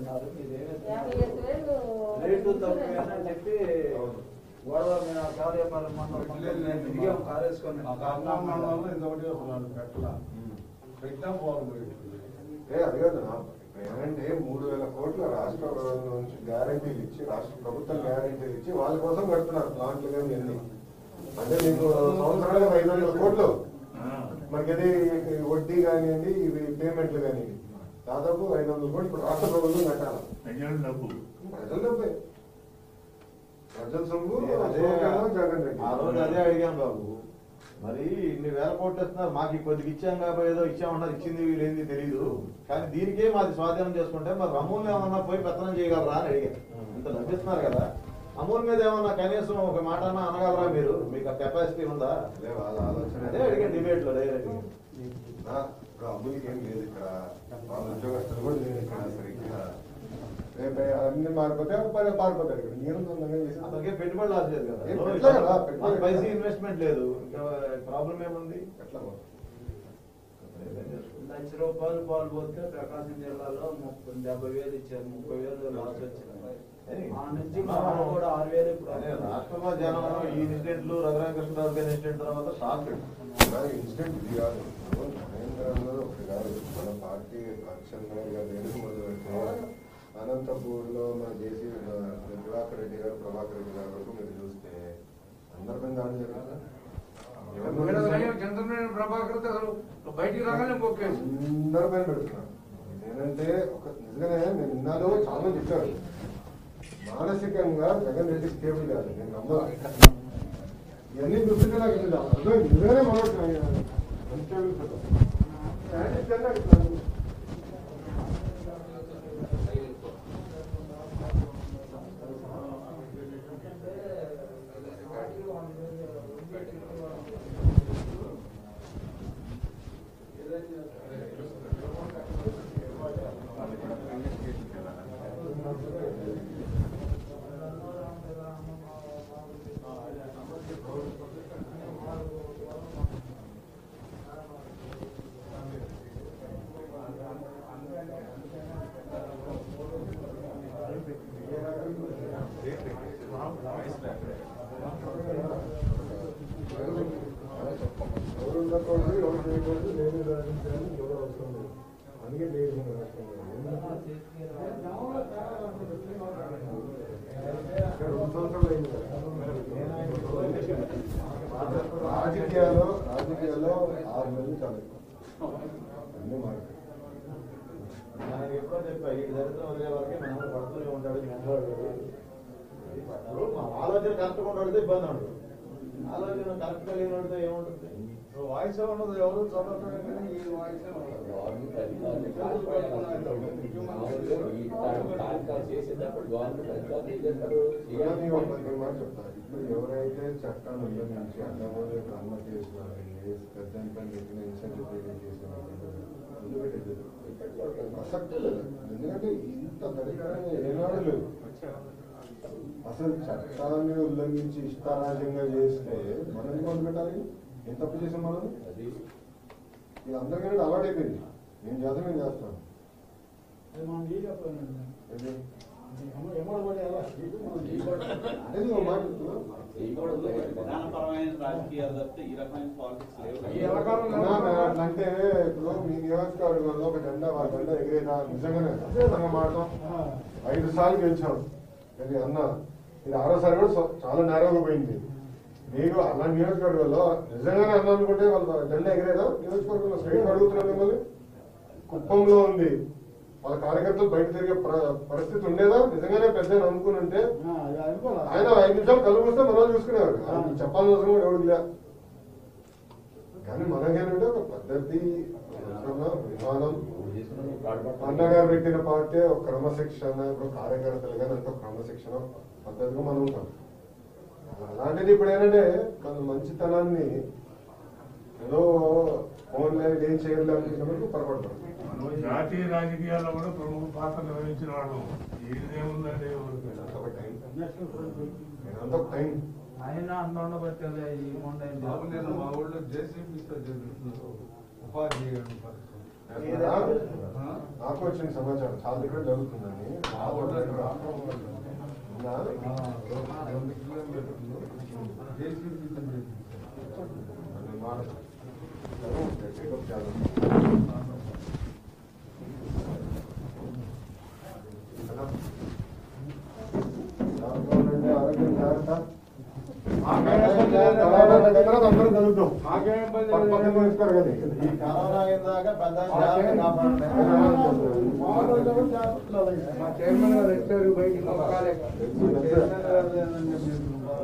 అంటున్నారు యాభై ఐదు వేలు రేటు తక్కువేనని చెప్పి అవును. గొడవ మీద కార్యపాలన మండలం మేము దిగాం కారేసుకొని ఆ కారణం మండలంలో ఇంతవరకు అసలు పెట్టలా పెట్టా బాగుంది ఏ అది కాదు నా ఏంటంటే మూడు వేల కోట్ల రాష్ట్ర ప్రభుత్వం నుంచి గ్యారంటీలు ఇచ్చి రాష్ట్ర ప్రభుత్వం గ్యారంటీలు ఇచ్చి వాళ్ళ కోసం కడుతున్నారు ప్లాంట్లు కానీ ఎన్ని అంటే మీకు సంవత్సరానికి ఐదు వందల కోట్లు మనకి ఇది వడ్డీ కానివ్వండి ఇవి పేమెంట్లు కానివ్వండి దాదాపు ఐదు వందల కోట్లు ఇప్పుడు రాష్ట్ర ప్రభుత్వం కట్టాలి ప్రజల డబ్బు ప్రజల డబ్బే ప్రజల సొమ్ము అదే సోకేమో జగన్ రెడ్డి ఆ రోజు అదే అడిగాను బాబు మరి ఇన్ని వేల కోట్లు ఇస్తున్నారు మాకు ఈ కొద్దిగా ఇచ్చాం కాబట్టి ఏదో ఇచ్చామన్నారు ఇచ్చింది వీళ్ళేంది తెలియదు కానీ దీనికే మాది స్వాధీనం చేసుకుంటే మరి అమూల్ ఏమన్నా పోయి పెత్తనం చేయగలరా అని అడిగాను ఇంత లభిస్తున్నారు కదా అమూల్ మీద ఏమన్నా కనీసం ఒక మాట అన్నా అనగలరా మీరు మీకు ఆ కెపాసిటీ ఉందా అదే వాళ్ళ ఆలోచన అదే అడిగాను డిబేట్ లో డైరెక్ట్ నా ఇప్పుడు అమ్ములకి ఏం లేదు ఇక్కడ వాళ్ళ ఉద్యోగస్తులు కూడా లేదు ఇక్కడ సరిగ్గా రేపు అన్ని మారిపోతే పని పారిపోతారు ఇక్కడ నేను అతనికి పెట్టుబడి లాస్ లేదు కదా ఏం పెట్టలే కదా, పెట్టుబడి మాకు పైసా ఇన్వెస్ట్మెంట్ లేదు ఇంకా ప్రాబ్లం ఏముంది ఎట్లా లక్ష రూపాయలు పాలు పోతే ప్రకాశం జిల్లాలో ముప్పై డెబ్బై వేలు ఇచ్చారు ముప్పై వేలు లాస్ వచ్చినాయి ఆ నుంచి మా వాళ్ళు కూడా ఆరు వేలు ఇప్పుడు అదే రాష్ట్రంలో జనం ఈ ఇన్సిడెంట్లు రఘురామకృష్ణరావు గారి ఇన్సిడెంట్ తర్వాత షాక్ ఇన్సిడెంట్ ఇది కాదు ఇప్పుడు మహేంద్ర అన్నది ఒకటి కాదు మన పార్టీ అక్షన్ గారు ఎందుకు మొదలు పెడితే అనంతపూర్లో మన జేసీ దివాకర్ రెడ్డి గారు ప్రభాకర్ రెడ్డి గారి వరకు మీరు చూస్తే అందరి మీద దాడి జరుగుతుంది చంద్రబాబు ప్రభాకర్ అసలు బయటికి రాగానే మొక్కేసి అందరి పైన పెడుతున్నారు నేనంటే ఒక నిజంగానే నేను ఇన్నాళ్ళు చాలా మంది చెప్పారు మానసికంగా జగన్ రెడ్డి స్టేబుల్ కాదు నేను నమ్మాలి ఇవన్నీ చూస్తుంటే నాకు ఇది అర్థమైంది నిజంగానే మనోడు అన్స్టేబుల్ ఎవరు ఉండకూడదు ఎవరు చేయకూడదు నేను రాజకీయాలు ఎవరు అవసరం లేదు అందుకే లేదు మన రాష్ట్రంలో ఇక్కడ రెండు సంవత్సరాలు అయింది కదా. రాజకీయాల్లో రాజకీయాల్లో ఆరు నెలలు చాలా ఎక్కువ అన్నీ మారుతాయి మనకి ఎప్పుడో చెప్పా ఈ దరిద్రం వదిలే వరకే మనం పడుతూనే ఉంటాడు వెంటాడు ఇప్పుడు మా ఆలోచన కరెక్ట్గా ఉండడితే ఇబ్బంది ఉండదు ఆలోచన కరెక్ట్గా లేనివాడితే ఏముంటుంది వాయిస్ ఉండదు ఎవరు చదవటమే కానీ ఈ వాయిస్ గవర్నమెంట్ అధికారులు మామూలుగా ఈ కార్యక్రమాలు చేసేటప్పుడు గవర్నమెంట్ అధికారులు ఏం చేస్తారు ఇవన్నీ ఒక పది మాట చెప్తాను ఇప్పుడు ఎవరైతే చట్టాన్ని ఉల్లంఘించి అన్నమూలి అనుమతి చేసినారండి పెద్ద పని పెట్టిన ఇన్సెంటివ్ పేమెంట్ చేసినారండి వదిలిపెట్టేది ప్రసక్తి లేదు ఎందుకంటే ఇంత దరిద్రంగా ఏనాడు లేదు అసలు చట్టాన్ని ఉల్లంఘించి ఇష్టారాజ్యంగా చేస్తే మనం ఎందుకు వదిలిపెట్టాలి ఏం తప్పు చేసాం మనం అది ఇది అందరికీ అలవాటు అయిపోయింది నేను చేస్తాను నేను చేస్తాను ఏంటి? అనేది ఒక మాట చెప్తున్నా. చేయకూడదు విధానపరమైన రాజకీయాలు తప్పితే ఈ రకమైన పాలిటిక్స్ లేవు ఈ ఎలకాలం అన్నా, నేను అట్లా అంటే ఇప్పుడు మీ నియోజకవర్గంలో ఒక జెండా వాళ్ళ జెండా ఎగిరేదా నిజంగానే ఖచ్చితంగా మాడతాం ఐదు సార్లు గెలిచాం ఇది అన్న ఇది ఆరోసారి కూడా సో- చాలా నేరగా పోయింది మీరు అలా నియోజకవర్గంలో నిజంగానే అన్న అనుకుంటే వాళ్ళ జెండా ఎగిరేదా నియోజకవర్గంలో స్ట్రైట్ అడుగుతున్నాం మిమ్మల్ని కుప్పంలో ఉంది వాళ్ళ కార్యకర్తలు బయట తిరిగే ప్ర- పరిస్థితి ఉండేదా నిజంగానే పెద్ద అనుకుని ఉంటే ఆయన ఐదు నిమిషాలు కళ్ళు మూస్తే మనం చూసుకునేవారు ఆయన చెప్పాల్సిన అవసరం కూడా ఎవరికి లే కానీ మనకేంటంటే ఒక పద్ధతి ఒక విధానం అన్నగారు పెట్టిన పార్టీ ఒక క్రమశిక్షణ ఇప్పుడు కార్యకర్తలు కానీ అంత క్రమశిక్షణ పద్ధతిగా మనం ఉంటాం అలాంటిది ఇప్పుడు ఏంటంటే మన మంచితనాన్ని ఏదో ఫోన్ లేదు ఏం చేయలేదు అనుకున్నప్పుడు పొరపడతాం జాతీయ రాజకీయాల్లో కూడా ప్రముఖ పాత్ర నిర్వహించిన వాడు ఏదేముందంటే ఎవరికి ఇదంతా ఒక టైం ఇదంతా ఒక టైం ఆయన అన్న బట్టి ఈ మొండ బాబు నేను మా ఊళ్ళో జేసీబీ ఉపాధి చేయడం పరిస్థితి నాకు వచ్చిన సమాచారం చాలా దగ్గర జరుగుతుందని ఆ ఊళ్ళో రాష్ట్రంలో ఉందా? రెండు కిలోమీటర్లు జేసీబీ తీసి అది మాట. టేకప్ చేయాలి. కదా? జాగ్రత్తగా ఆరోగ్యం జాగ్రత్త. కరోనా దగ్గర అందరూ కలుద్దాం. మాకేం ఇబ్బంది పక్క పక్కన లేదు. వేసుకోరు కదా ఈ కరోనా అయిందాక పెద్ద జాగ్రత్త కాపాడండి. మా చైర్మన్ గారు వచ్చారు బయటికి మొక్కాలే. చైర్మన్ గారు ఏందని చెప్పి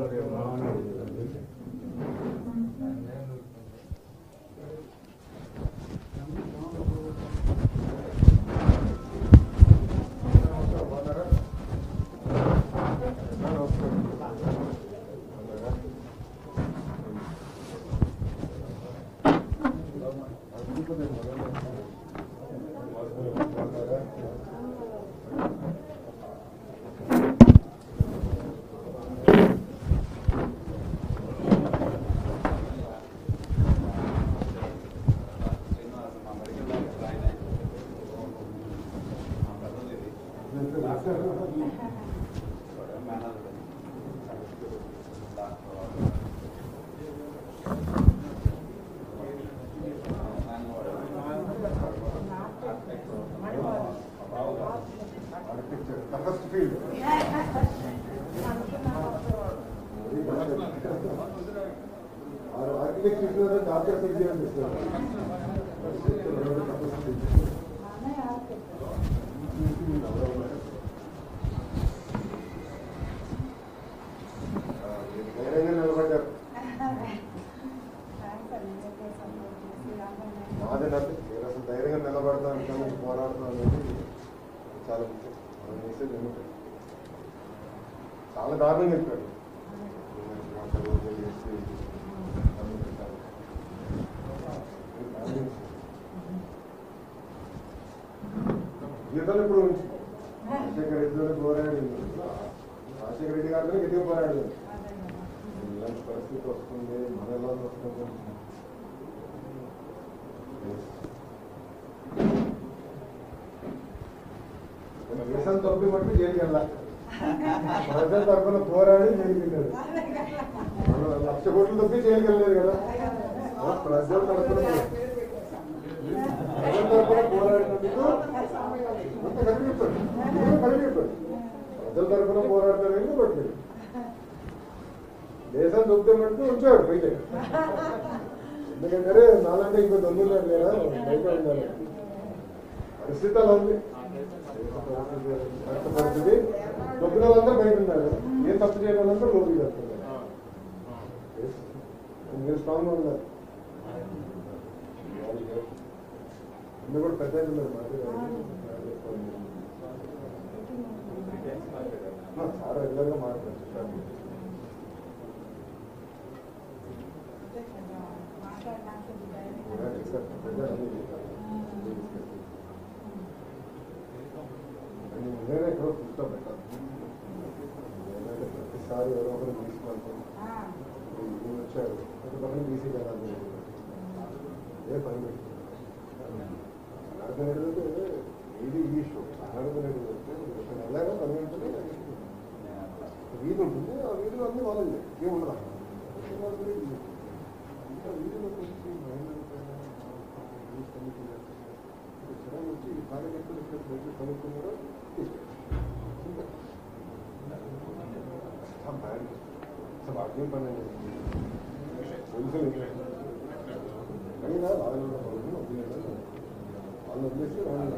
శ్రీనివాస మా మెడికల్ డాక్టర్ ఆయన మా పెద్దది ఇది. డాక్టర్ మేనల్లుడు. డాక్టర్ వాడు. ఆయన వాడు. ఆర్కిటెక్ట్. మా బావగారు. Architecture first field architecture doctor exam ఇస్తారు ధైర్యంగా నిలబడ్డారు నాదే నమ్మి నేను అసలు ధైర్యంగా నిలబడతాను కానీ పోరాడతాను అనేది చాలా ముఖ్యం మన మెసేజ్ ఏమిటంటే చాలా దారుణంగా చెప్పాడు మాటలు చేసి అన్ని పెట్టాలి. జీవితంలో ఇప్పుడు ఉంచు రాజశేఖర రెడ్డితో పోరాడి రాజశేఖర రెడ్డి గారితో గట్టిగా పోరాడలేదు ఇలాంటి పరిస్థితి వస్తుంది మన ఎలా వస్తుంది దేశం తప్పి మట్టి జైలుకి వెళ్ళా ప్రజల తరఫున పోరాడి జైలుకి వెళ్ళాడు మనం లక్ష కోట్లు తప్పి జైలుకి వెళ్ళలేదు కదా ఆ ప్రజల తరఫున ప్రజల తరఫున పోరాడినందుకు అంత కలిగిపోయాడు కలిగిపోయాడు ప్రజల తరఫున పోరాడతారు పట్టలేదు దేశం దొబ్బమంటూ ఉంచాడు బయట ఎందుకంటే నాలంటే ఇంకో దొంగలు లేదా బయట ఉండాలి పరిస్థితి అలా ఉంది రక్త పరిస్థితి దొబ్బిన వాళ్ళంతా బయట ఉన్నారు ఏ తప్పు చేయడం వాళ్ళంతా లోపలికి వెళ్తున్నారు మీరు స్ట్రాంగ్ ఉన్నారు అందరూ కూడా పెద్ద ఉన్నారు మాట్లాడారు సార్ రెగ్యులర్గా మాట్లాడుతున్నారు నేనే ఎక్కడో పుస్తకం పెట్టాను నేనైతే ప్రతిసారి ఎవరో ఒకరు తీసుకుంటాను ఈయన వచ్చారు ఒక పక్కన బీసీ కదా ఏ పని పెట్టి అర్థమైతే ఇది ఈ షో అర్థమైతే ఎలాగో పని ఉంటుంది వీధి ఉంటుంది ఆ వీధిలో అన్ని వాళ్ళే ఏం ఉండదు ఇంకా వీధిలో కొంచెం మహిళల పైన ఈ కమిటీ జనం వచ్చి ఈ కార్యకర్తలు ఇక్కడ బయట కనుక్కున్నారో అసలు అర్థం పని పోలీసులు అయినా వాళ్ళు వదిలేదు వాళ్ళు వదిలేసి వాళ్ళు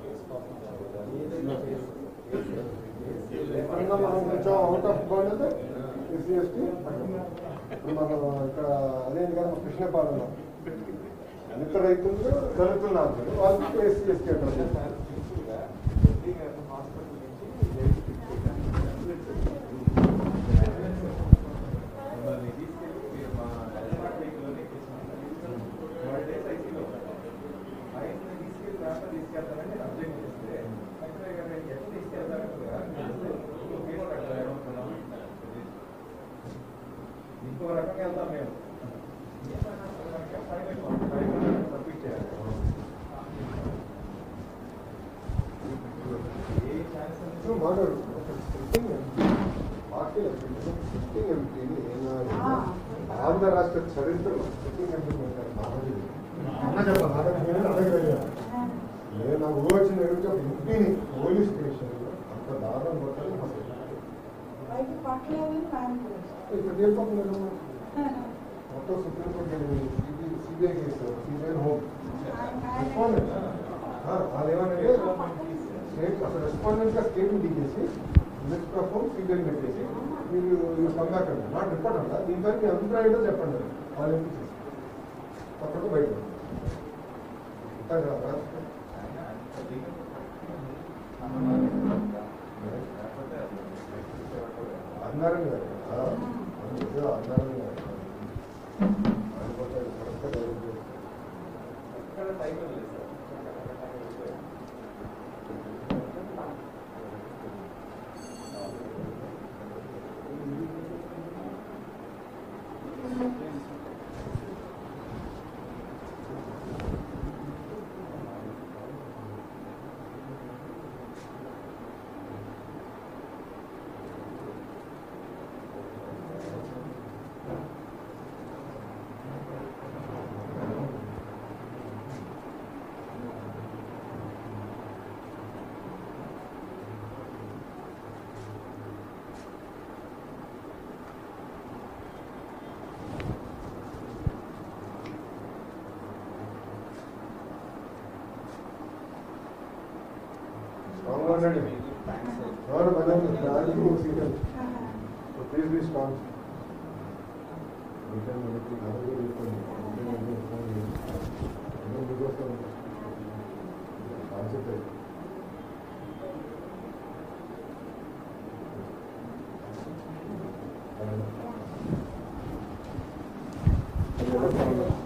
ఎక్కడన్నా మనం కొంచెం అవుట్ ఆఫ్ బోర్డ్ అయితే ఎస్సీ ఎస్టీ ఇప్పుడు మన ఇక్కడ అదేంటి కదా కృష్ణపాలెంలో మిత్ర రైతులు దళితులు నాకు వాళ్ళకి ఎస్సీ ఎస్టీ అంటారు ఇంకో రకంగా వెళ్తాం మేము పంపించారు నువ్వు మాట్లాడు ఒక సిట్టింగ్ ఎంపీ పార్టీ సిట్టింగ్ ఎంపీని ఆంధ్ర రాష్ట్ర చరిత్రలో సిట్టింగ్ ఎంపీ అన్న చెప్పాలి నేను అడగలేదు నేను నాకు ఊహ వచ్చిన దగ్గర నుంచి ఒక ఎంపీని పోలీస్ స్టేషన్లో అంత దారుణం కొట్టాలి మాకు బయట పట్టలేదని పాయింట్ ఇప్పుడు తీర్పలేదు మొత్తం Supreme Court CBI case CBI home respondent వాళ్ళు ఏమనంటే స్టేట్ అసలు రెస్పాండెంట్ గా స్టేట్మెంట్ ఇచ్చేసి లిస్ట్ ఆఫ్ హోమ్ సిబిఐ పెట్టేసి మీరు కంబ్యాక్ అండి నాట్ రిపోర్ట్ అంట దీనిపై మీ అభిప్రాయం ఏంటో చెప్పండి వాళ్ళు ఎందుకు చేసి అప్పుడు బయట అంతే కదా? అన్నారు కదా ఆ, అందుకే అన్నారు కదా అనుకుంటే కరెక్ట్గా జరుగుతుంది. స్ట్రాంగ్ ఉండండి ఎవరు మనం Raju season please be strong concept